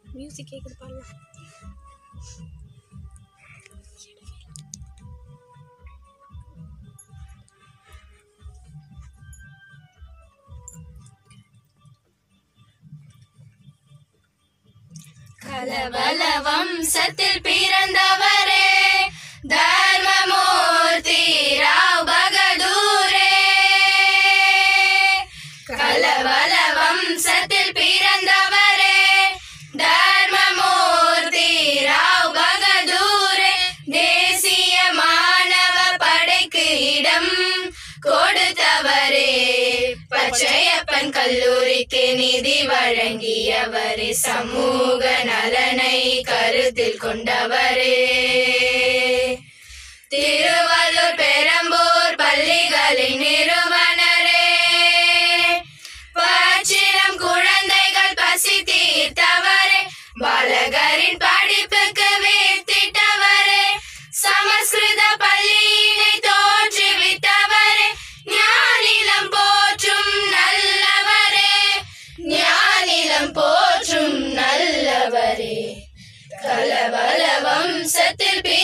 music கேட்குது பாடலாம் கலவல வம்சத்தில் பிறந்தவரே தர்மமூர்த்தி ராவ் பகதூரே கலவல வம்சத்தில் பிறந்தவரே தர்மமூர்த்தி ராவ் பகதூரே தேசிய மாணவ படைக்கு இடம் கொடுத்தவரே பச்சையப்பன் கல்லூரிக்கு நிதி வழங்கியவரே சமூக நலனை கருத்தில் கொண்டவரே திருவள்ளூர் பெரம்பூர் பள்ளிகளின் நிறுவனரே பச்சிலம் குழந்தைகள் பசி தீர்த்தவரே பாலகரின் படிப்புக்கு வித்திட்டவரே சமஸ்கிருத பள்ளியினை தோற்றுவித்தவரே ஞானிலம் போற்றும் நல்லவரே ஞானிலம் போற்றும் நல்லவரே கலவல வம்சத்தில்